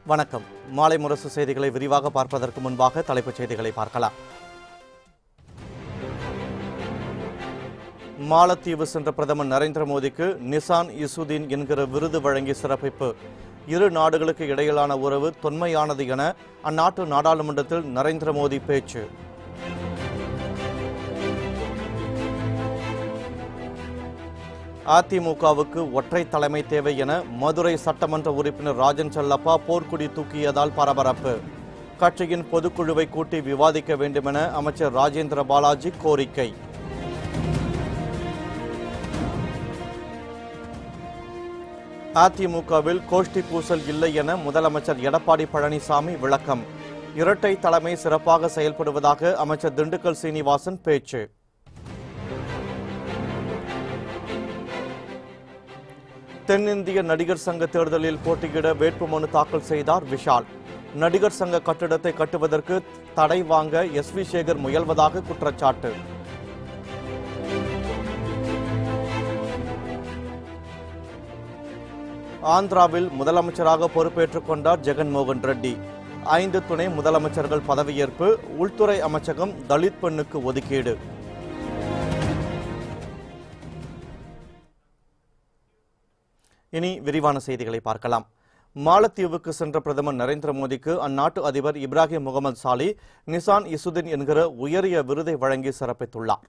வணக்கம் மாலை முரசு செய்திகளை விரிவாக பார்ப்பதற்கு முன்பாக தலைப்புச் செய்திகளை பார்க்கலாம் மாலத்தீவு சென்ற பிரதமர் நரேந்திர மோடிக்கு நிசான் இசுதீன் என்கிற விருது வழங்கி சிறப்பிப்பு இரு நாடுகளுக்கு இடையிலான உறவு தொன்மையானது என அந்நாட்டு நாடாளுமன்றத்தில் நரேந்திர மோடி பேச்சு அதிமுகவுக்கு ஒற்றை தலைமை தேவை என மதுரை சட்டமன்ற உறுப்பினர் ராஜன் செல்லப்பா போர்க்குடி தூக்கியதால் பரபரப்பு கட்சியின் பொதுக்குழுவை கூட்டி விவாதிக்க வேண்டுமென அமைச்சர் ராஜேந்திர பாலாஜி கோரிக்கை அதிமுகவில் கோஷ்டி பூசல் இல்லை என முதலமைச்சர் எடப்பாடி பழனிசாமி விளக்கம் இரட்டை தலைமை சிறப்பாக செயல்படுவதாக அமைச்சர் திண்டுக்கல் சீனிவாசன் பேச்சு தென்னிந்திய நடிகர் சங்க தேர்தலில் போட்டியிட வேட்புமனு தாக்கல் செய்தார் விஷால் நடிகர் சங்க கட்டிடத்தை கட்டுவதற்கு தடை வாங்க எஸ் வி சேகர் முயல்வதாக குற்றச்சாட்டு ஆந்திராவில் முதலமைச்சராக பொறுப்பேற்றுக் கொண்டார் ஜெகன்மோகன் ரெட்டி ஐந்து துணை முதலமைச்சர்கள் பதவியேற்பு உள்துறை அமைச்சகம் தலித் பெண்ணுக்கு ஒதுக்கீடு இனி விரிவான செய்திகளை பார்க்கலாம் மாலத்தீவுக்கு சென்ற பிரதமர் நரேந்திர மோடிக்கு அந்நாட்டு அதிபர் இப்ராஹிம் முகமது சாலி நிசான் இசுதீன் என்கிற உயரிய விருதை வழங்கி சிறப்பித்துள்ளார்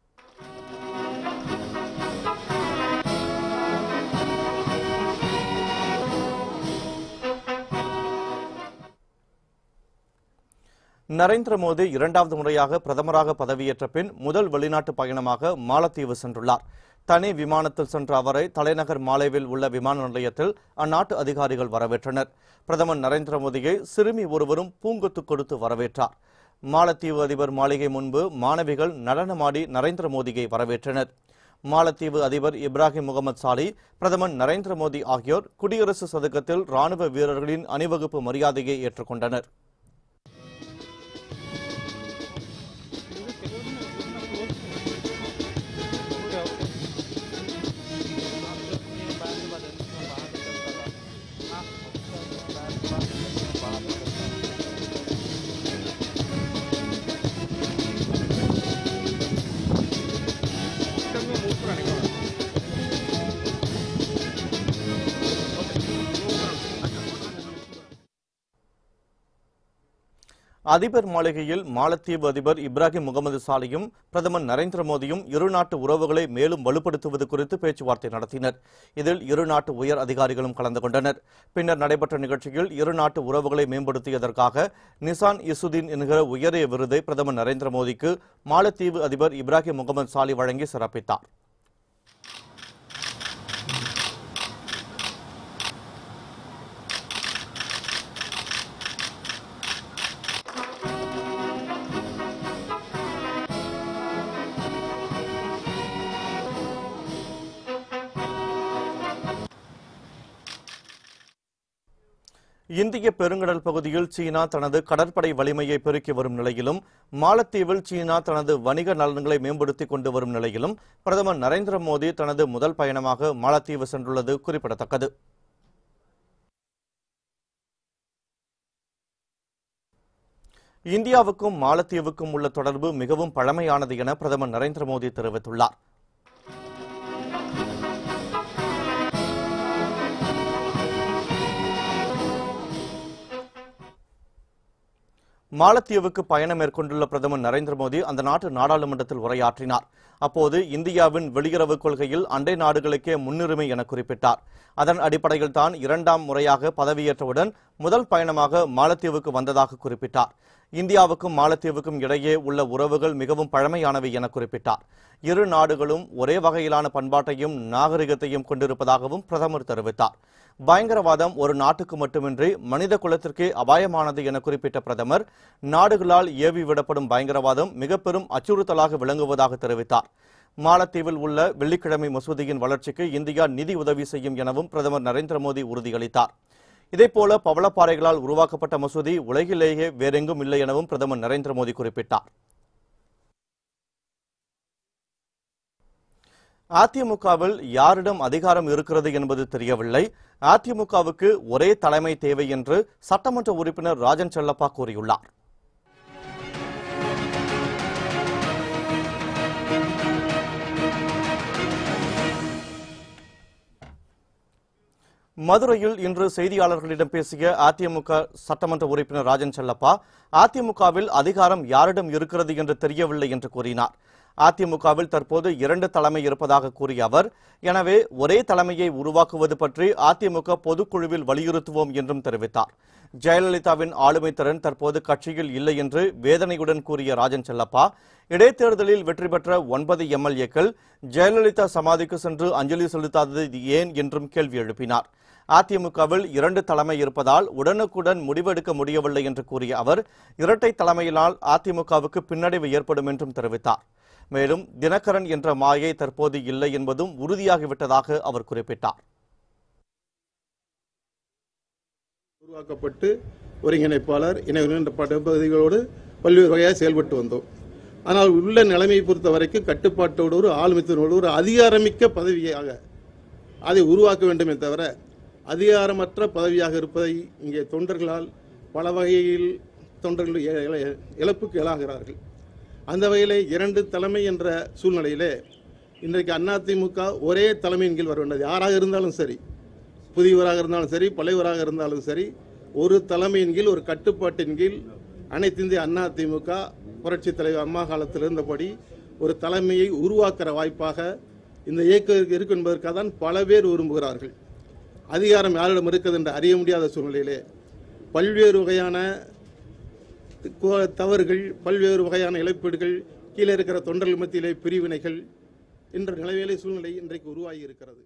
நரேந்திர மோடி இரண்டாவது முறையாக பிரதமராக பதவியேற்ற பின் முதல் வெளிநாட்டு பயணமாக மாலத்தீவு சென்றுள்ளார் தனி விமானத்தில் சென்ற அவரை தலைநகர் மாலேவில் உள்ள விமான நிலையத்தில் அந்நாட்டு அதிகாரிகள் வரவேற்றனர் பிரதமர் நரேந்திர மோடியை சிறுமி ஒருவரும் பூங்கொத்து கொடுத்து வரவேற்றார் மாலத்தீவு அதிபர் மாளிகை முன்பு மாணவிகள் நடனமாடி நரேந்திர மோடியை வரவேற்றனர் மாலத்தீவு அதிபர் இப்ராஹிம் முகமது சாலி பிரதமர் நரேந்திர மோடி ஆகியோர் குடியரசு சதுக்கத்தில் ராணுவ வீரர்களின் அணிவகுப்பு மரியாதையை ஏற்றுக்கொண்டனர் அதிபர் மாளிகையில் மாலத்தீவு அதிபர் இப்ராஹிம் முகமது சாலியும் பிரதமர் நரேந்திர மோடியும் இரு நாட்டு உறவுகளை மேலும் வலுப்படுத்துவது குறித்து பேச்சுவார்த்தை நடத்தினர் இதில் இரு நாட்டு உயர் அதிகாரிகளும் கலந்து கொண்டனர் பின்னர் நடைபெற்ற நிகழ்ச்சியில் இரு நாட்டு உறவுகளை மேம்படுத்தியதற்காக நிசான் இசுதீன் என்கிற உயரிய விருதை பிரதமர் நரேந்திர மோடிக்கு மாலத்தீவு அதிபர் இப்ராஹிம் முகமது சாலி வழங்கி சிறப்பித்தார் இந்திய பெருங்கடல் பகுதியில் சீனா தனது கடற்படை வலிமையை பெருக்கி வரும் நிலையிலும் மாலத்தீவில் சீனா தனது வணிக நலன்களை மேம்படுத்திக் கொண்டு வரும் நிலையிலும் பிரதமர் நரேந்திர மோடி தனது முதல் பயணமாக மாலத்தீவு சென்றுள்ளது குறிப்பிடத்தக்கது இந்தியாவுக்கும் மாலத்தீவுக்கும் உள்ள தொடர்பு மிகவும் பழமையானது என பிரதமர் நரேந்திர மோடி தெரிவித்துள்ளார் மாலத்தீவுக்கு பயணம் மேற்கொண்டுள்ள பிரதமர் நரேந்திர மோடி அந்த நாட்டு நாடாளுமன்றத்தில் உரையாற்றினார் அப்போது இந்தியாவின் வெளியுறவு கொள்கையில் அண்டை நாடுகளுக்கே முன்னுரிமை என குறிப்பிட்டார் அதன் அடிப்படையில் தான் இரண்டாம் முறையாக பதவியேற்றவுடன் முதல் பயணமாக மாலத்தீவுக்கு வந்ததாக குறிப்பிட்டார் இந்தியாவுக்கும் மாலத்தீவுக்கும் இடையே உள்ள உறவுகள் மிகவும் பழமையானவை என குறிப்பிட்டார் இரு நாடுகளும் ஒரே வகையிலான பண்பாட்டையும் நாகரிகத்தையும் கொண்டிருப்பதாகவும் பிரதமர் தெரிவித்தார் பயங்கரவாதம் ஒரு நாட்டுக்கு மட்டுமின்றி மனித குலத்திற்கே அபாயமானது என குறிப்பிட்ட பிரதமர் நாடுகளால் ஏவி விடப்படும் பயங்கரவாதம் மிக பெரும் அச்சுறுத்தலாக விளங்குவதாக தெரிவித்தார் மாலத்தீவில் உள்ள வெள்ளிக்கிழமை மசூதியின் வளர்ச்சிக்கு இந்தியா நிதி உதவி செய்யும் எனவும் பிரதமர் நரேந்திர மோடி உறுதியளித்தார் இதேபோல பவளப்பாறைகளால் உருவாக்கப்பட்ட மசூதி உலகிலேயே வேறெங்கும் இல்லை எனவும் பிரதமர் நரேந்திர மோடி குறிப்பிட்டார் அதிமுகவில் யாரிடம் அதிகாரம் இருக்கிறது என்பது தெரியவில்லை அதிமுகவுக்கு ஒரே தலைமை தேவை என்று சட்டமன்ற உறுப்பினர் ராஜன் செல்லப்பா கூறியுள்ளார் மதுரையில் இன்று செய்தியாளர்களிடம் பேசிய அதிமுக சட்டமன்ற உறுப்பினர் ராஜன் செல்லப்பா அதிமுகவில் அதிகாரம் யாரிடம் இருக்கிறது என்று தெரியவில்லை என்று கூறினார் அதிமுகவில் தற்போது இரண்டு தலைமை இருப்பதாக கூறிய அவர் எனவே ஒரே தலைமையை உருவாக்குவது பற்றி அதிமுக பொதுக்குழுவில் வலியுறுத்துவோம் என்றும் தெரிவித்தார் ஜெயலலிதாவின் ஆளுமை திறன் தற்போது கட்சியில் இல்லை என்று வேதனையுடன் கூறிய ராஜன் செல்லப்பா இடைத்தேர்தலில் வெற்றி பெற்ற ஒன்பது எம்எல்ஏக்கள் ஜெயலலிதா சமாதிக்கு சென்று அஞ்சலி செலுத்தாதது ஏன் என்றும் கேள்வி எழுப்பினார் அதிமுகவில் இரண்டு தலைமை இருப்பதால் உடனுக்குடன் முடிவெடுக்க முடியவில்லை என்று கூறிய அவர் இரட்டை தலைமையினால் அதிமுகவுக்கு பின்னடைவு ஏற்படும் என்றும் தெரிவித்தார் மேலும் தினகரன் என்ற மாயை தற்போது இல்லை என்பதும் உறுதியாகிவிட்டதாக அவர் குறிப்பிட்டார் உருவாக்கப்பட்டு ஒருங்கிணைப்பாளர் இணை ஒருங்கிணைப்பாளர் பகுதிகளோடு பல்வேறு வகையாக செயல்பட்டு வந்தோம் ஆனால் உள்ள நிலைமையை பொறுத்த வரைக்கும் கட்டுப்பாட்டோடு ஒரு ஆளுமைத்தினோடு ஒரு அதிகாரமிக்க பதவியாக அதை உருவாக்க வேண்டுமே தவிர அதிகாரமற்ற பதவியாக இருப்பதை இங்கே தொண்டர்களால் பல வகையில் தொண்டர்கள் இ- இழ- இழப்புக்கு இழாகிறார்கள் அந்த வகையிலே இரண்டு தலைமை என்ற சூழ்நிலையிலே இன்றைக்கு அதிமுக ஒரே தலைமையின் கீழ் வர வேண்டியது யாராக இருந்தாலும் சரி புதியவராக இருந்தாலும் சரி பழையவராக இருந்தாலும் சரி ஒரு தலைமையின் கீழ் ஒரு கட்டுப்பாட்டின் கீழ் அனைத்து இந்திய அண்ணா திமுக புரட்சி தலைவர் அம்மா காலத்தில் இருந்தபடி ஒரு தலைமையை உருவாக்குற வாய்ப்பாக இந்த இயக்கம் இருக்கு என்பதற்காக தான் பல பேர் விரும்புகிறார்கள் அதிகாரம் யாரிடம் இருக்குது என்று அறிய முடியாத சூழ்நிலையிலே பல்வேறு வகையான கு- தவறுகள் பல்வேறு வகையான இழப்பீடுகள் கீழே இருக்கிற தொண்டர்கள் மத்தியிலே பிரிவினைகள் என்ற நிலவேலை சூழ்நிலை இன்றைக்கு உருவாகி இருக்கிறது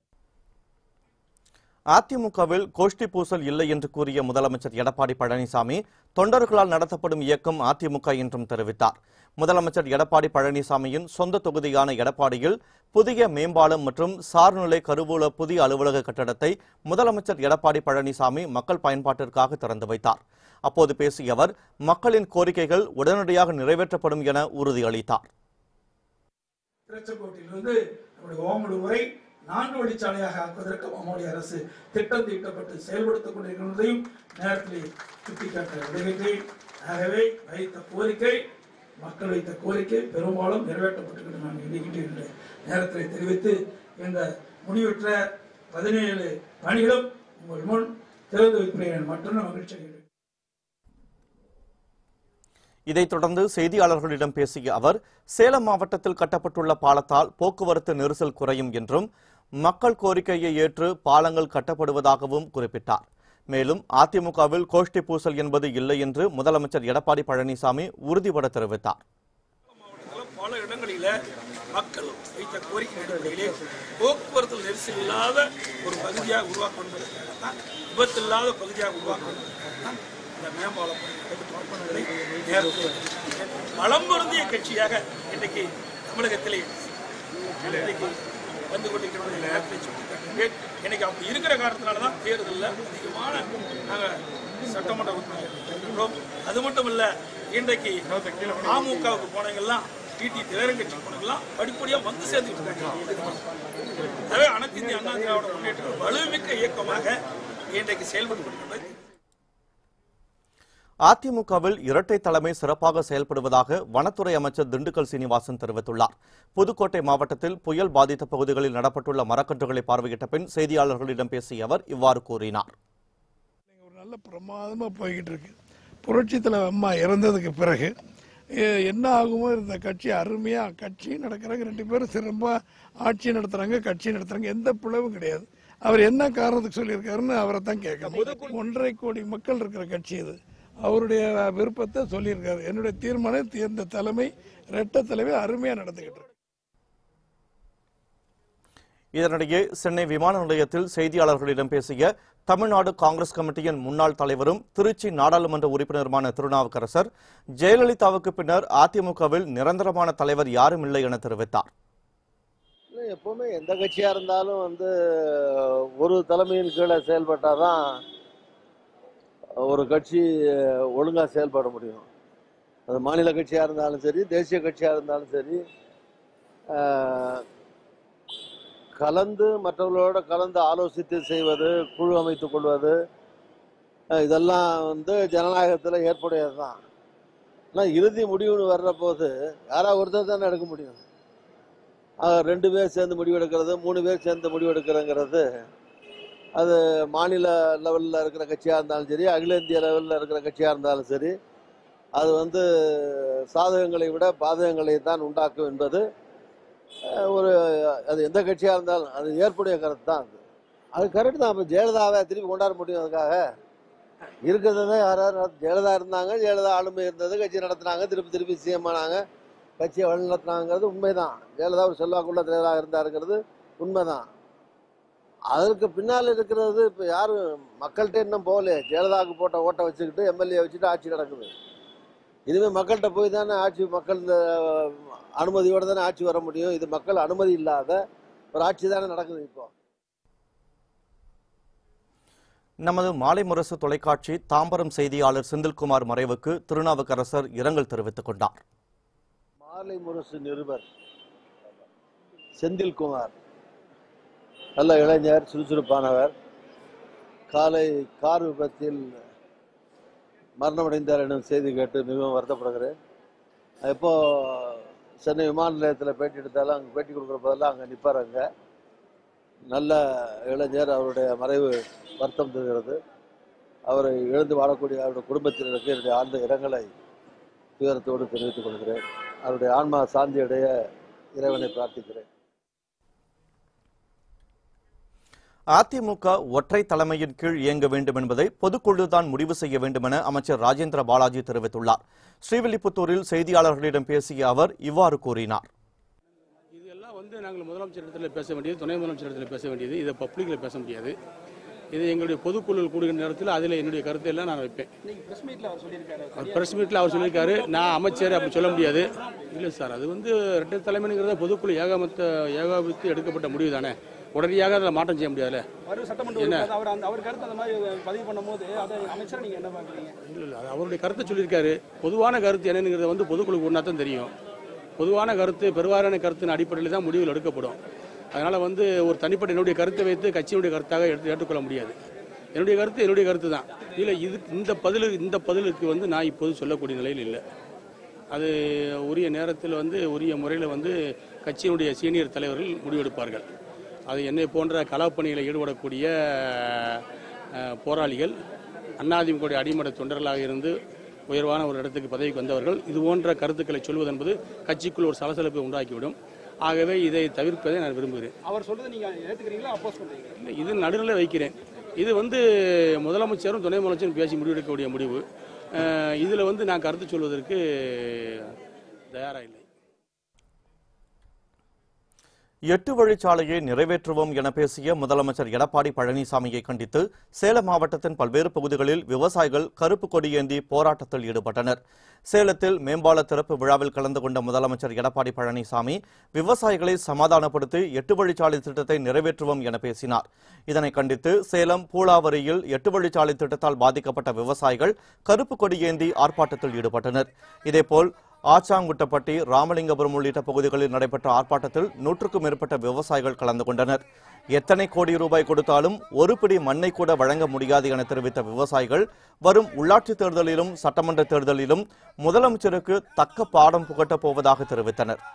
அதிமுகவில் கோஷ்டி பூசல் இல்லை என்று கூறிய முதலமைச்சர் எடப்பாடி பழனிசாமி தொண்டர்களால் நடத்தப்படும் இயக்கம் அதிமுக என்றும் தெரிவித்தார் முதலமைச்சர் எடப்பாடி பழனிசாமியின் சொந்த தொகுதியான எடப்பாடியில் புதிய மேம்பாலம் மற்றும் சார்நிலை கருவூல புதிய அலுவலக கட்டடத்தை முதலமைச்சர் எடப்பாடி பழனிசாமி மக்கள் பயன்பாட்டிற்காக திறந்து வைத்தார் அப்போது பேசிய அவர் மக்களின் கோரிக்கைகள் உடனடியாக நிறைவேற்றப்படும் என உறுதியளித்தார் திருச்செங்கோட்டிலிருந்து நம்முடைய ஓமடு உரை நான்கு வழிச்சாலையாக ஆக்குவதற்கு நம்முடைய அரசு திட்டம் தீட்டப்பட்டு செயல்படுத்திக் கொண்டிருக்கிறதையும் நேரத்தில் சுட்டிக்காட்ட விடுகின்றேன் ஆகவே வைத்த கோரிக்கை மக்கள் வைத்த கோரிக்கை பெரும்பாலும் நிறைவேற்றப்பட்டிருக்கிறது நான் எண்ணுகின்றேன் என்ற நேரத்தில் தெரிவித்து இந்த முடிவற்ற பதினேழு பணிகளும் உங்கள் முன் திறந்து வைக்கிறேன் மற்றும் மகிழ்ச்சி அடைகிறேன் இதைத் தொடர்ந்து செய்தியாளர்களிடம் பேசிய அவர் சேலம் மாவட்டத்தில் கட்டப்பட்டுள்ள பாலத்தால் போக்குவரத்து நெரிசல் குறையும் என்றும் மக்கள் கோரிக்கையை ஏற்று பாலங்கள் கட்டப்படுவதாகவும் குறிப்பிட்டார் மேலும் அதிமுகவில் கோஷ்டி பூசல் என்பது இல்லை என்று முதலமைச்சர் எடப்பாடி பழனிசாமி உறுதிபட தெரிவித்தார் மாவட்டத்தில் பல இடங்களில மக்கள் வைத்த கோரிக்கை அடிப்படையிலே போக்குவரத்து நெரிசல் இல்லாத ஒரு பகுதியாக உருவாக்க என்பதற்காக தான் விபத்து இல்லாத பகுதியாக உருவாக்க என்பதற்காக தான் இந்த மேம்பால பணிகளை நேரத்தில் வளம் பொருந்திய கட்சியாக இன்றைக்கு தமிழகத்திலே இன்றைக்கு வந்து கொண்டிருக்கிற நேரத்தில் சுட்டிக்காட்டுகிறேன் இன்னைக்கு அப்படி இருக்கிற காரணத்தினால தான் தேர்தலில் அதிகமான நாங்கள் சட்டமன்ற உறுப்பினர்கள் இருக்கிறோம் அது மட்டும் இல்ல இன்றைக்கு அமமுகவுக்கு போனவங்கெல்லாம் டிடி திரையரங்க கட்சி போனவங்கெல்லாம் படிப்படியாக வந்து சேர்ந்துட்டு இருக்காங்க எனவே அனைத்து இந்திய அண்ணா திராவிட முன்னேற்ற வலுமிக்க இயக்கமாக இன்றைக்கு செயல்பட்டு கொண்டிருக்கிறது அதிமுகவில் இரட்டை தலைமை சிறப்பாக செயல்படுவதாக வனத்துறை அமைச்சர் திண்டுக்கல் சீனிவாசன் தெரிவித்துள்ளார் புதுக்கோட்டை மாவட்டத்தில் புயல் பாதித்த பகுதிகளில் நடப்பட்டுள்ள மரக்கன்றுகளை பார்வையிட்ட பின் செய்தியாளர்களிடம் பேசிய அவர் இவ்வாறு கூறினார் ஒரு நல்ல பிரமாதமாக போய்கிட்டு இருக்கு புரட்சி தலைவர் அம்மா இறந்ததுக்கு பிறகு எ- என்ன ஆகுமோ இருந்த கட்சி அருமையாக கட்சி நடக்கிறாங்க ரெண்டு பேரும் சிறப்பாக ஆட்சி நடத்துகிறாங்க கட்சி நடத்துகிறாங்க எந்த பிளவும் கிடையாது அவர் என்ன காரணத்துக்கு சொல்லியிருக்காருன்னு அவரை தான் கேட்கணும் ஒன்றரை கோடி மக்கள் இருக்கிற கட்சி இது அவருடைய விருப்பத்தை சொல்லியிருக்காரு என்னுடைய தீர்மானம் இந்த தலைமை ரெட்ட தலைமை அருமையாக நடந்துகிட்டு இருக்கு இதனிடையே சென்னை விமான நிலையத்தில் செய்தியாளர்களிடம் பேசிய தமிழ்நாடு காங்கிரஸ் கமிட்டியின் முன்னாள் தலைவரும் திருச்சி நாடாளுமன்ற உறுப்பினருமான திருநாவுக்கரசர் ஜெயலலிதாவுக்கு பின்னர் அதிமுகவில் நிரந்தரமான தலைவர் யாரும் இல்லை என தெரிவித்தார் இல்லை எப்பவுமே எந்த கட்சியா இருந்தாலும் வந்து ஒரு தலைமையின் கீழே செயல்பட்டாதான் ஒரு கட்சி ஒழுங்கா செயல்பட முடியும் அது மாநில கட்சியா இருந்தாலும் சரி தேசிய கட்சியா இருந்தாலும் சரி ஆஹ், கலந்து மற்றவர்களோட கலந்து ஆலோசித்து செய்வது குழு அமைத்துக் கொள்வது அஹ் இதெல்லாம் வந்து ஜனநாயகத்தில் ஏற்புடையது தான் ஆனால் இறுதி முடிவுன்னு வர்ற போது யாராவது ஒருத்தர் தானே எடுக்க முடியும் ஆக ரெண்டு பேர் சேர்ந்து முடிவெடுக்கிறது மூணு பேர் சேர்ந்து முடிவெடுக்கிறங்கிறது அது மாநில லெவலில் இருக்கிற கட்சியாக இருந்தாலும் சரி அகில இந்திய லெவலில் இருக்கிற கட்சியாக இருந்தாலும் சரி அது வந்து சாதகங்களை விட பாதகங்களை தான் உண்டாக்கும் என்பது அஹ், ஒரு அது எந்த கட்சியாக இருந்தாலும் அது ஏற்புடைய கருத்து தான் அது அது கரெக்ட் தான் இப்போ ஜெயலலிதாவை திருப்பி கொண்டாட முடியும் அதுக்காக இருக்கிறது தான் யார் யார் நடத்த- ஜெயலலிதா இருந்தாங்க ஜெயலலிதா ஆளுமை இருந்தது கட்சி நடத்துனாங்க திருப்பி திருப்பி சிஎம் ஆனாங்க கட்சியை வழி நடத்துனாங்கிறது உண்மைதான் ஜெயலலிதா ஒரு செல்வாக்குள்ள தலைவராக இருந்தாருங்கிறது உண்மைதான் அதற்கு பின்னால் இருக்கிறது இப்போ யாரும் மக்கள்கிட்ட இன்னும் போகலையே ஜெயலலிதாவுக்கு போட்ட ஓட்டை வச்சுக்கிட்டு எம்எல்ஏ வச்சுட்டு ஆட்சி நடக்குது இனிமேல் மக்கள்கிட்ட போய் தானே ஆட்சி மக்கள் இந்த அனுமதியோடு தானே ஆட்சி வர முடியும் இது மக்கள் அனுமதி இல்லாத ஒரு ஆட்சி தானே நடக்குது இப்போ நமது மாலை முரசு தொலைக்காட்சி தாம்பரம் செய்தியாளர் செந்தில்குமார் மறைவுக்கு திருநாவுக்கரசர் இரங்கல் தெரிவித்துக் கொண்டார் மாலை முரசு நிருபர் செந்தில்குமார் நல்ல இளைஞர் சுறுசுறுப்பானவர் காலை கார் விபத்தில் மரணமடைந்தார் எனும் செய்தி கேட்டு மிகவும் வருத்தப்படுகிறேன் எப்போ சென்னை விமான நிலையத்தில் பேட்டி எடுத்தாலும் அங்கே பேட்டி கொடுக்குற போதெல்லாம் அங்கே நிற்பார் அங்கே நல்ல இளைஞர் அவருடைய மறைவு வருத்தம் தருகிறது அவரை இழந்து வாழக்கூடிய அவருடைய குடும்பத்தினருக்கு என்னுடைய ஆழ்ந்த இரங்கலை துயரத்தோடு தெரிவித்துக் கொள்கிறேன் அவருடைய ஆன்மா சாந்தி அடைய இறைவனை பிரார்த்திக்கிறேன் அதிமுக ஒற்றை தலைமையின் கீழ் இயங்க வேண்டும் என்பதை பொதுக்குழுதான் முடிவு செய்ய வேண்டும் என அமைச்சர் ராஜேந்திர பாலாஜி தெரிவித்துள்ளார் ஸ்ரீவில்லிபுத்தூரில் செய்தியாளர்களிடம் பேசிய அவர் இவ்வாறு கூறினார் இதெல்லாம் வந்து நாங்கள் முதலமைச்சர் இடத்துல பேச வேண்டியது துணை முதலமைச்சர் இடத்துல பேச வேண்டியது இதை பப்ளிக்கில் பேச முடியாது இது எங்களுடைய பொதுக்குழு கூடுகிற நேரத்தில் அதில் என்னுடைய கருத்தை எல்லாம் நான் வைப்பேன் ப்ரெஸ் மீட்டில் அவர் சொல்லியிருக்காரு நான் அமைச்சர் அப்படி சொல்ல முடியாது இல்லை சார் அது வந்து ரெட்டை தலைமைங்கிறத பொதுக்குழு ஏகமத்த ஏகாபித்து எடுக்கப்பட்ட முடிவு தானே உடனடியாக அதில் மாற்றம் செய்ய முடியாதுல்ல வரும் சட்டமன்ற என்ன? உறுப்பினர் அவர் அந்த அவர் கருத்து அந்த மாதிரி பதிவு பண்ணும்போது அதை அமைச்சரை நீங்க என்ன பாக்குறீங்க இல்லை இல்லை அது அவருடைய கருத்தை சொல்லியிருக்காரு பொதுவான கருத்து என்னங்கிறத வந்து பொதுக்குழு கூடினா தான் தெரியும் பொதுவான கருத்து பெருவாரியான கருத்தின் அடிப்படையில் தான் முடிவுகள் எடுக்கப்படும் அதனால் வந்து ஒரு தனிப்பட்ட என்னுடைய கருத்தை வைத்து கட்சியினுடைய கருத்தாக எடுத்து ஏற்றுக்கொள்ள முடியாது என்னுடைய கருத்து என்னுடைய கருத்து தான் இல்லை இது இந்த பதிலு இந்த பதிலுக்கு வந்து நான் இப்போது சொல்லக்கூடிய நிலையில் இல்லை அது உரிய நேரத்தில் வந்து உரிய முறையில் வந்து கட்சியினுடைய சீனியர் தலைவர்கள் முடிவெடுப்பார்கள் அது என்னை போன்ற களப்பணியில் ஈடுபடக்கூடிய அஹ், போராளிகள் அண்ணாதிமுக அடிமட்ட தொண்டர்களாக இருந்து உயர்வான ஒரு இடத்துக்கு பதவிக்கு வந்தவர்கள் இது போன்ற கருத்துக்களை சொல்வது என்பது கட்சிக்குள் ஒரு சலசலப்பை உண்டாக்கிவிடும் ஆகவே இதை தவிர்ப்பதை நான் விரும்புகிறேன் அவர் சொல்றதை நீங்க ஏத்துக்கிறீங்களா அப்போஸ் பண்றீங்க இல்லை இது நடுநிலை வைக்கிறேன் இது வந்து முதலமைச்சரும் துணை முதலமைச்சரும் பேசி முடிவெடுக்கக்கூடிய முடிவு இதில் வந்து நான் கருத்து சொல்வதற்கு தயாராக இல்லை எட்டு வழிச்சாலையை நிறைவேற்றுவோம் என பேசிய முதலமைச்சர் எடப்பாடி பழனிசாமியை கண்டித்து சேலம் மாவட்டத்தின் பல்வேறு பகுதிகளில் விவசாயிகள் கருப்பு கொடியேந்தி போராட்டத்தில் ஈடுபட்டனர் சேலத்தில் மேம்பால திறப்பு விழாவில் கலந்து கொண்ட முதலமைச்சர் எடப்பாடி பழனிசாமி விவசாயிகளை சமாதானப்படுத்தி எட்டு வழிச்சாலை திட்டத்தை நிறைவேற்றுவோம் என பேசினார் இதனை கண்டித்து சேலம் பூலாவரியில் எட்டு வழிச்சாலை திட்டத்தால் பாதிக்கப்பட்ட விவசாயிகள் கருப்பு கொடியேந்தி ஆர்ப்பாட்டத்தில் ஈடுபட்டனர் இதேபோல் ஆச்சாங்குட்டப்பட்டி ராமலிங்கபுரம் உள்ளிட்ட பகுதிகளில் நடைபெற்ற ஆர்ப்பாட்டத்தில் நூற்றுக்கும் மேற்பட்ட விவசாயிகள் கலந்து கொண்டனர் எத்தனை கோடி ரூபாய் கொடுத்தாலும் ஒரு பிடி மண்ணை கூட வழங்க முடியாது என தெரிவித்த விவசாயிகள் வரும் உள்ளாட்சித் தேர்தலிலும் சட்டமன்ற தேர்தலிலும் முதலமைச்சருக்கு தக்க பாடம் புகட்டப் போவதாக தெரிவித்தனர்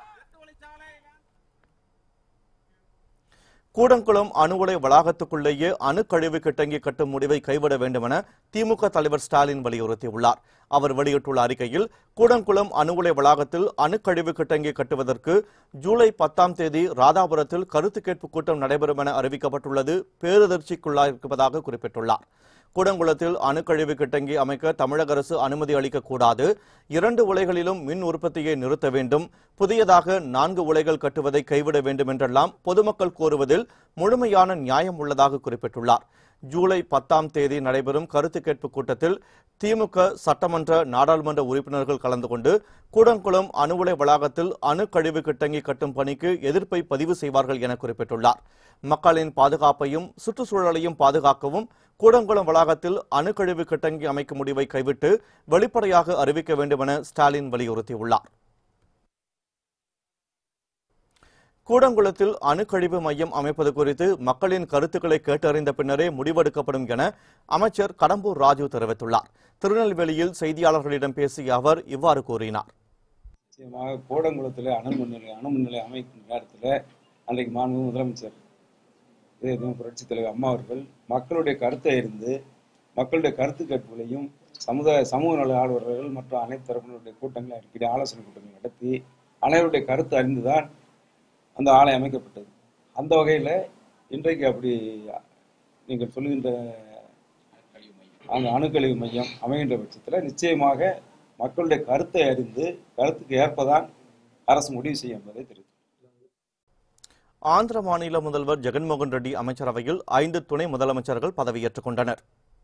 கூடங்குளம் அணு உலை வளாகத்துக்குள்ளேயே அணுக்கழிவு கிட்டங்கி கட்டும் முடிவை கைவிட வேண்டும் என திமுக தலைவர் ஸ்டாலின் வலியுறுத்தியுள்ளார் அவர் வெளியிட்டுள்ள அறிக்கையில் கூடங்குளம் அணு உலை வளாகத்தில் அணுக்கழிவு கிட்டங்கி கட்டுவதற்கு ஜூலை பத்தாம் தேதி ராதாபுரத்தில் கருத்து கேட்பு கூட்டம் நடைபெறும் என அறிவிக்கப்பட்டுள்ளது பேரதிர்ச்சிக்குள்ளாயிருப்பதாக குறிப்பிட்டுள்ளார் கூடங்குளத்தில் அணுக்கழிவு கிட்டங்கி அமைக்க தமிழக அரசு அனுமதி அளிக்கக்கூடாது இரண்டு உலைகளிலும் மின் உற்பத்தியை நிறுத்த வேண்டும் புதியதாக நான்கு உலைகள் கட்டுவதை கைவிட வேண்டும் என்றெல்லாம் பொதுமக்கள் கோருவதில் முழுமையான நியாயம் உள்ளதாக குறிப்பிட்டுள்ளார் ஜூலை பத்தாம் தேதி நடைபெறும் கருத்து கேட்பு கூட்டத்தில் திமுக சட்டமன்ற நாடாளுமன்ற உறுப்பினர்கள் கலந்து கொண்டு கூடங்குளம் அணு உலை வளாகத்தில் அணு கழிவு கிட்டங்கி கட்டும் பணிக்கு எதிர்ப்பை பதிவு செய்வார்கள் என குறிப்பிட்டுள்ளார் மக்களின் பாதுகாப்பையும் சுற்றுச்சூழலையும் பாதுகாக்கவும் கூடங்குளம் வளாகத்தில் அணுக்கழிவு கிட்டங்கி அமைக்கும் முடிவை கைவிட்டு வெளிப்படையாக அறிவிக்க வேண்டும் என ஸ்டாலின் வலியுறுத்தியுள்ளார் கூடங்குளத்தில் அணுக்கழிவு மையம் அமைப்பது குறித்து மக்களின் கருத்துக்களை கேட்டறிந்த பின்னரே முடிவெடுக்கப்படும் என அமைச்சர் கடம்பூர் ராஜு தெரிவித்துள்ளார் திருநெல்வேலியில் செய்தியாளர்களிடம் பேசிய அவர் இவ்வாறு கூறினார் நிச்சயமாக கோடங்குளத்தில் அணுமின் நிலையம் அணுமின் நிலையம் அமைக்கும் நேரத்தில் அன்றைக்கு மாண்பு முதலமைச்சர் இதே புரட்சித் தலைவர் அம்மா அவர்கள் மக்களுடைய கருத்தை அறிந்து மக்களுடைய கருத்து கேட்புகளையும் சமுதாய சமூக நல ஆர்வலர்கள் மற்றும் அனைத்து தரப்பினருடைய கூட்டங்களை அடிக்கடி ஆலோசனை கூட்டங்கள் நடத்தி அனைவருடைய கருத்து அறிந்துதான் அந்த ஆலை அமைக்கப்பட்டது அந்த வகையில் இன்றைக்கு அப்படி நீங்கள் சொல்லுகின்ற அந்த அணுக்கழிவு மையம் அமைகின்ற பட்சத்தில் நிச்சயமாக மக்களுடைய கருத்தை அறிந்து கருத்துக்கு ஏற்பதான் அரசு முடிவு செய்யும் என்பதை தெரிவித்துள்ளது ஆந்திர மாநில முதல்வர் ஜெகன்மோகன் ரெட்டி அமைச்சரவையில் ஐந்து துணை முதலமைச்சர்கள் பதவியேற்றுக் கொண்டனர்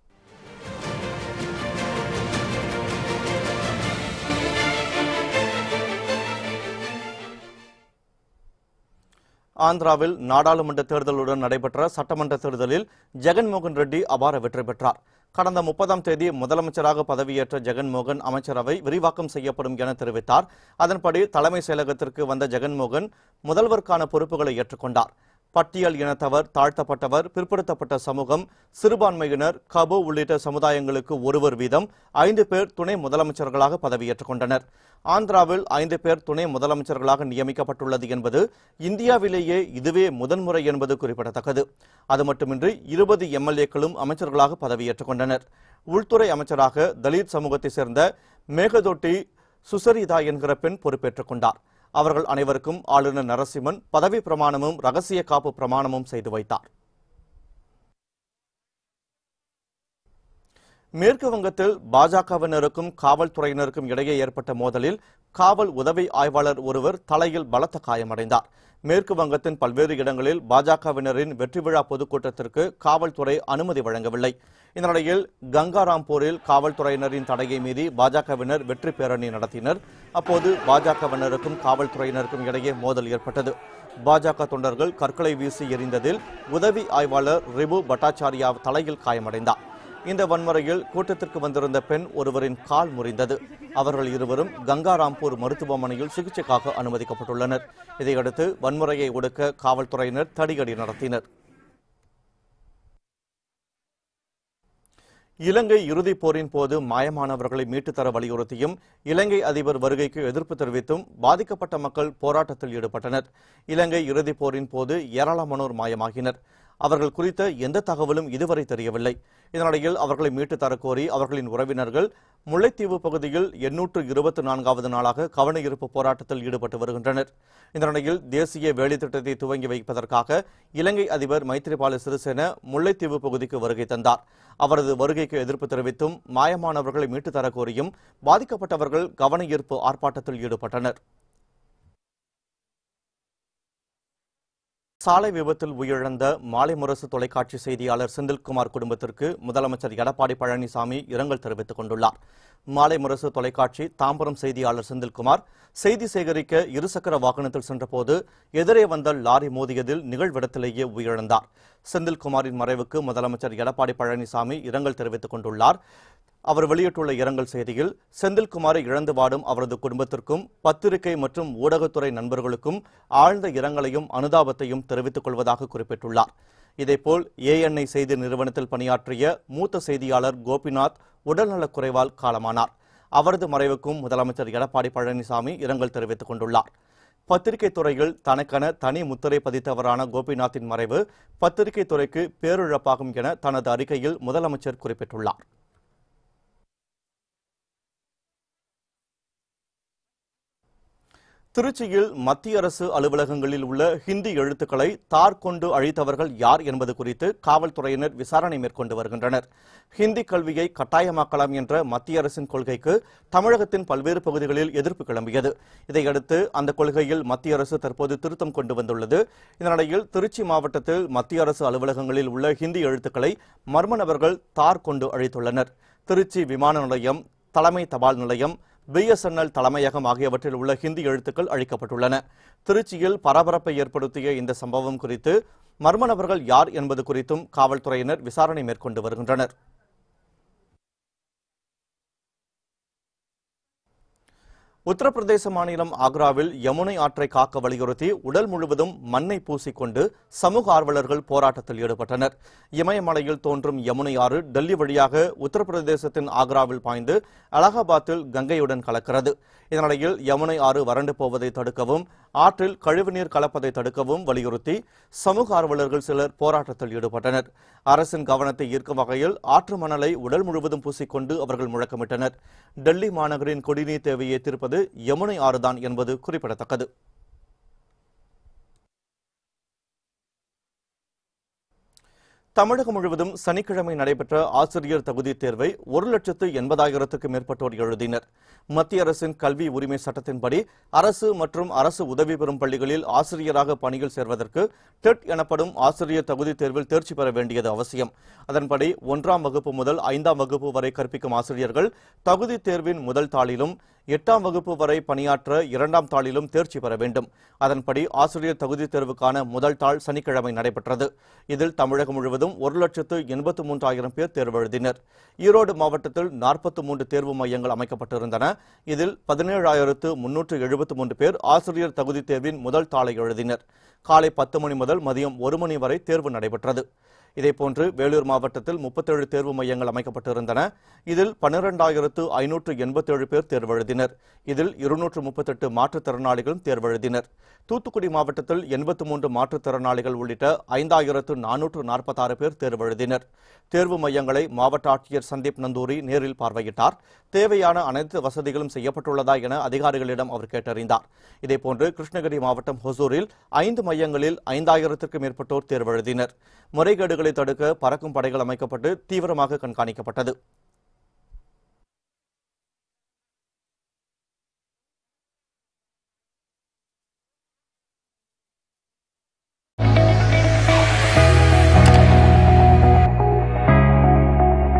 ஆந்திராவில் நாடாளுமன்ற தேர்தலுடன் நடைபெற்ற சட்டமன்ற தேர்தலில் ஜெகன்மோகன் ரெட்டி அபார வெற்றி பெற்றார் கடந்த முப்பதாம் தேதி முதலமைச்சராக பதவியேற்ற ஜெகன்மோகன் அமைச்சரவை விரிவாக்கம் செய்யப்படும் என தெரிவித்தார் அதன்படி தலைமை செயலகத்திற்கு வந்த ஜெகன்மோகன் முதல்வருக்கான பொறுப்புகளை ஏற்றுக்கொண்டார் பட்டியல் இனத்தவர் தாழ்த்தப்பட்டவர் பிற்படுத்தப்பட்ட சமூகம் சிறுபான்மையினர் கபு உள்ளிட்ட சமுதாயங்களுக்கு ஒருவர் வீதம் ஐந்து பேர் துணை முதலமைச்சர்களாக பதவியேற்றுக் கொண்டனர் ஆந்திராவில் ஐந்து பேர் துணை முதலமைச்சர்களாக நியமிக்கப்பட்டுள்ளது என்பது இந்தியாவிலேயே இதுவே முதன்முறை என்பது குறிப்பிடத்தக்கது அது மட்டுமின்றி இருபது எம்எல்ஏக்களும் அமைச்சர்களாக பதவியேற்றுக் கொண்டனர் உள்துறை அமைச்சராக தலித் சமூகத்தைச் சேர்ந்த மேகதொட்டி சுசரிதா என்கிற பெண் பொறுப்பேற்றுக் கொண்டார் அவர்கள் அனைவருக்கும் ஆளுநர் நரசிம்மன் பதவி பிரமாணமும் ரகசிய காப்பு பிரமாணமும் செய்து வைத்தார் மேற்கு வங்கத்தில் பாஜகவினருக்கும் காவல்துறையினருக்கும் இடையே ஏற்பட்ட மோதலில் காவல் உதவி ஆய்வாளர் ஒருவர் தலையில் பலத்த காயமடைந்தார் மேற்கு வங்கத்தின் பல்வேறு இடங்களில் பாஜகவினரின் வெற்றி விழா பொதுக்கூட்டத்திற்கு காவல்துறை அனுமதி வழங்கவில்லை இந்த நிலையில் கங்காராம்பூரில் காவல்துறையினரின் தடையை மீறி பாஜகவினர் வெற்றி பேரணி நடத்தினர் அப்போது பாஜகவினருக்கும் காவல்துறையினருக்கும் இடையே மோதல் ஏற்பட்டது பாஜக தொண்டர்கள் கற்களை வீசி எறிந்ததில் உதவி ஆய்வாளர் ரிபு பட்டாச்சாரியா தலையில் காயமடைந்தார் இந்த வன்முறையில் கூட்டத்திற்கு வந்திருந்த பெண் ஒருவரின் கால் முறிந்தது அவர்கள் இருவரும் கங்காராம்பூர் மருத்துவமனையில் சிகிச்சைக்காக அனுமதிக்கப்பட்டுள்ளனர் இதையடுத்து வன்முறையை ஒடுக்க காவல்துறையினர் தடியடி நடத்தினர் இலங்கை இறுதிப் போரின் போது மாயமானவர்களை மீட்டுத் தர வலியுறுத்தியும் இலங்கை அதிபர் வருகைக்கு எதிர்ப்பு தெரிவித்தும் பாதிக்கப்பட்ட மக்கள் போராட்டத்தில் ஈடுபட்டனர் இலங்கை இறுதிப் போரின் போது ஏராளமானோர் மாயமாகினர் அவர்கள் குறித்த எந்த தகவலும் இதுவரை தெரியவில்லை இதனிடையில் அவர்களை மீட்டு தரக்கோரி அவர்களின் உறவினர்கள் முல்லைத்தீவு பகுதியில் எண்ணூற்று இருபத்தி நான்காவது நாளாக கவன ஈர்ப்பு போராட்டத்தில் ஈடுபட்டு வருகின்றனர் இந்த நிலையில் தேசிய வேலை திட்டத்தை துவங்கி வைப்பதற்காக இலங்கை அதிபர் மைத்ரிபால சிறிசேன முல்லைத்தீவு பகுதிக்கு வருகை தந்தார் அவரது வருகைக்கு எதிர்ப்பு தெரிவித்தும் மாயமானவர்களை மீட்டு தரக்கோரியும் பாதிக்கப்பட்டவர்கள் கவன ஈர்ப்பு ஆர்ப்பாட்டத்தில் ஈடுபட்டனர் சாலை விபத்தில் உயிரிழந்த மாலை முரசு தொலைக்காட்சி செய்தியாளர் செந்தில்குமார் குடும்பத்திற்கு முதலமைச்சர் எடப்பாடி பழனிசாமி இரங்கல் தெரிவித்துக் கொண்டுள்ளார் மாலை முரசு தொலைக்காட்சி தாம்பரம் செய்தியாளர் செந்தில்குமார் செய்தி சேகரிக்க இருசக்கர வாகனத்தில் சென்றபோது எதிரே வந்த லாரி மோதியதில் நிகழ்விடத்திலேயே உயிரிழந்தார் செந்தில்குமாரின் மறைவுக்கு முதலமைச்சர் எடப்பாடி பழனிசாமி இரங்கல் தெரிவித்துக் கொண்டுள்ளார் அவர் வெளியிட்டுள்ள இரங்கல் செய்தியில் செந்தில்குமாரை இழந்து வாடும் அவரது குடும்பத்திற்கும் பத்திரிகை மற்றும் ஊடகத்துறை நண்பர்களுக்கும் ஆழ்ந்த இரங்கலையும் அனுதாபத்தையும் தெரிவித்துக் கொள்வதாக குறிப்பிட்டுள்ளார் இதேபோல் ஏஎன்ஐ செய்தி நிறுவனத்தில் பணியாற்றிய மூத்த செய்தியாளர் கோபிநாத் உடல்நலக் குறைவால் காலமானார் அவரது மறைவுக்கும் முதலமைச்சர் எடப்பாடி பழனிசாமி இரங்கல் தெரிவித்துக் கொண்டுள்ளார் பத்திரிகை துறையில் தனக்கென தனி முத்திரை பதித்தவரான கோபிநாத்தின் மறைவு பத்திரிகை துறைக்கு பேரிழப்பாகும் என தனது அறிக்கையில் முதலமைச்சர் குறிப்பிட்டுள்ளார் திருச்சியில் மத்திய அரசு அலுவலகங்களில் உள்ள ஹிந்தி எழுத்துக்களை தார் கொண்டு அழித்தவர்கள் யார் என்பது குறித்து காவல்துறையினர் விசாரணை மேற்கொண்டு வருகின்றனர் ஹிந்தி கல்வியை கட்டாயமாக்கலாம் என்ற மத்திய அரசின் கொள்கைக்கு தமிழகத்தின் பல்வேறு பகுதிகளில் எதிர்ப்பு கிளம்பியது இதையடுத்து அந்த கொள்கையில் மத்திய அரசு தற்போது திருத்தம் கொண்டு வந்துள்ளது இந்த நிலையில் திருச்சி மாவட்டத்தில் மத்திய அரசு அலுவலகங்களில் உள்ள ஹிந்தி எழுத்துக்களை மர்ம நபர்கள் தார் கொண்டு அழித்துள்ளனர் திருச்சி விமான நிலையம் தலைமை தபால் நிலையம் பிஎஸ்என்எல் தலைமையகம் ஆகியவற்றில் உள்ள ஹிந்தி எழுத்துக்கள் அழிக்கப்பட்டுள்ளன திருச்சியில் பரபரப்பை ஏற்படுத்திய இந்த சம்பவம் குறித்து மர்ம நபர்கள் யார் என்பது குறித்தும் காவல்துறையினர் விசாரணை மேற்கொண்டு வருகின்றனர் உத்தரப்பிரதேச மாநிலம் ஆக்ராவில் யமுனை ஆற்றை காக்க வலியுறுத்தி உடல் முழுவதும் மண்ணை பூசிக்கொண்டு சமூக ஆர்வலர்கள் போராட்டத்தில் ஈடுபட்டனர் இமயமலையில் தோன்றும் யமுனை ஆறு டெல்லி வழியாக உத்தரப்பிரதேசத்தின் ஆக்ராவில் பாய்ந்து அலகாபாத்தில் கங்கையுடன் கலக்கிறது இதனிடையில் யமுனை ஆறு வறண்டு போவதை தடுக்கவும் ஆற்றில் கழிவுநீர் கலப்பதை தடுக்கவும் வலியுறுத்தி சமூக ஆர்வலர்கள் சிலர் போராட்டத்தில் ஈடுபட்டனர் அரசின் கவனத்தை ஈர்க்கும் வகையில் ஆற்று மணலை உடல் முழுவதும் பூசிக்கொண்டு அவர்கள் முழக்கமிட்டனர் டெல்லி மாநகரின் குடிநீர் தேவையை தீர்ப்பது யமுனை ஆறுதான் என்பது குறிப்பிடத்தக்கது தமிழகம் முழுவதும் சனிக்கிழமை நடைபெற்ற ஆசிரியர் தகுதி தேர்வை ஒரு லட்சத்து எண்பதாயிரத்துக்கு மேற்பட்டோர் எழுதினர் மத்திய அரசின் கல்வி உரிமை சட்டத்தின்படி அரசு மற்றும் அரசு உதவி பெறும் பள்ளிகளில் ஆசிரியராக பணியில் சேர்வதற்கு டெட் எனப்படும் ஆசிரியர் தகுதி தேர்வில் தேர்ச்சி பெற வேண்டியது அவசியம் அதன்படி ஒன்றாம் வகுப்பு முதல் ஐந்தாம் வகுப்பு வரை கற்பிக்கும் ஆசிரியர்கள் தகுதி தேர்வின் முதல் தாளிலும் எட்டாம் வகுப்பு வரை பணியாற்ற இரண்டாம் தாளிலும் தேர்ச்சி பெற வேண்டும் அதன்படி ஆசிரியர் தகுதி தேர்வுக்கான முதல் தாள் சனிக்கிழமை நடைபெற்றது இதில் தமிழகம் முழுவதும் ஒரு லட்சத்து எண்பத்து மூன்றாயிரம் பேர் தேர்வு எழுதினர் ஈரோடு மாவட்டத்தில் நாற்பத்தி மூன்று தேர்வு மையங்கள் அமைக்கப்பட்டிருந்தன இதில் பதினேழாயிரத்து முன்னூற்று எழுபத்து மூன்று பேர் ஆசிரியர் தகுதி தேர்வின் முதல் தாளை எழுதினர் காலை பத்து மணி முதல் மதியம் ஒரு மணி வரை தேர்வு நடைபெற்றது இதேபோன்று வேலூர் மாவட்டத்தில் முப்பத்தேழு தேர்வு மையங்கள் அமைக்கப்பட்டிருந்தன இதில் பன்னிரெண்டாயிரத்து ஐநூற்று எண்பத்தேழு பேர் தேர்வு எழுதினர் இதில் இருநூற்று முப்பத்தெட்டு மாற்றுத்திறனாளிகளும் தேர்வு எழுதினர் தூத்துக்குடி மாவட்டத்தில் எண்பத்து மூன்று மாற்றுத்திறனாளிகள் உள்ளிட்ட ஐந்தாயிரத்து நானூற்று நாற்பத்தாறு பேர் தேர்வு எழுதினர் தேர்வு மையங்களை மாவட்ட ஆட்சியர் சந்தீப் நந்தூரி நேரில் பார்வையிட்டார் தேவையான அனைத்து வசதிகளும் செய்யப்பட்டுள்ளதா என அதிகாரிகளிடம் அவர் கேட்டறிந்தார் இதேபோன்று கிருஷ்ணகிரி மாவட்டம் ஹொசூரில் ஐந்து மையங்களில் ஐந்தாயிரத்திற்கும் மேற்பட்டோர் தேர்வு எழுதினர் முறைகேடுகளை தடுக்க பறக்கும் படைகள் அமைக்கப்பட்டு தீவிரமாக கண்காணிக்கப்பட்டது